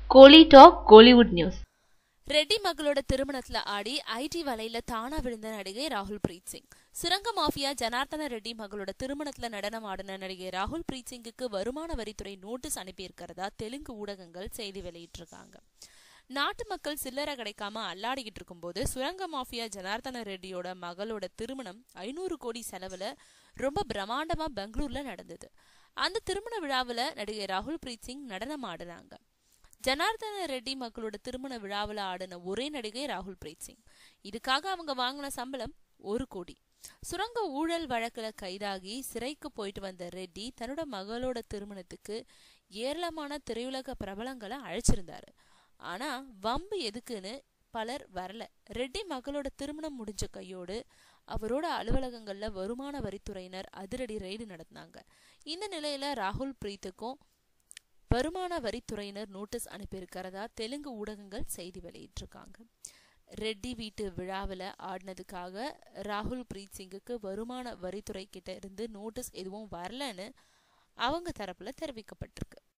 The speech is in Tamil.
கோலி டாக் கோலிவுட் நியூஸ் ரெட்டி மகளோட திருமணத்துல ஆடி ஐடி வலையில தானா விழுந்த நடிகை ராகுல் பிரீத் சிங் சுரங்க மாஃபியா ஜனார்தன ரெட்டி மகளோட திருமணத்துல நடனம் ஆடின நடிகை ராகுல் பிரீத் சிங்குக்கு வருமான வரித்துறை நோட்டீஸ் அனுப்பியிருக்கிறதா தெலுங்கு ஊடகங்கள் செய்தி வெளியிட்டிருக்காங்க நாட்டு மக்கள் சில்லறை கிடைக்காம அல்லாடிக்கிட்டு இருக்கும்போது சுரங்க மாஃபியா ஜனார்தன ரெட்டியோட மகளோட திருமணம் ஐநூறு கோடி செலவுல ரொம்ப பிரம்மாண்டமா பெங்களூர்ல நடந்தது அந்த திருமண விழாவுல நடிகை ராகுல் பிரீத் சிங் நடனம் ஆடுனாங்க ஜனார்தன ரெட்டி மக்களோட திருமண விழாவில் ஆடின ஒரே நடிகை ராகுல் பிரீத் சிங் இதுக்காக அவங்க வாங்கின சம்பளம் ஒரு கோடி சுரங்க ஊழல் வழக்குல கைதாகி சிறைக்கு போயிட்டு வந்த ரெட்டி தன்னோட மகளோட திருமணத்துக்கு ஏராளமான திரையுலக பிரபலங்களை அழைச்சிருந்தாரு ஆனா வம்பு எதுக்குன்னு பலர் வரல ரெட்டி மகளோட திருமணம் முடிஞ்ச கையோடு அவரோட அலுவலகங்கள்ல வருமான வரித்துறையினர் அதிரடி ரெய்டு நடத்தினாங்க இந்த நிலையில ராகுல் பிரீத்துக்கும் வருமான வரித்துறையினர் நோட்டீஸ் அனுப்பியிருக்கிறதா தெலுங்கு ஊடகங்கள் செய்தி வெளியிட்டிருக்காங்க ரெட்டி வீட்டு விழாவில் ஆடினதுக்காக ராகுல் பிரீத் சிங்குக்கு வருமான வரித்துறை கிட்ட இருந்து நோட்டீஸ் எதுவும் வரலன்னு அவங்க தரப்புல தெரிவிக்கப்பட்டிருக்கு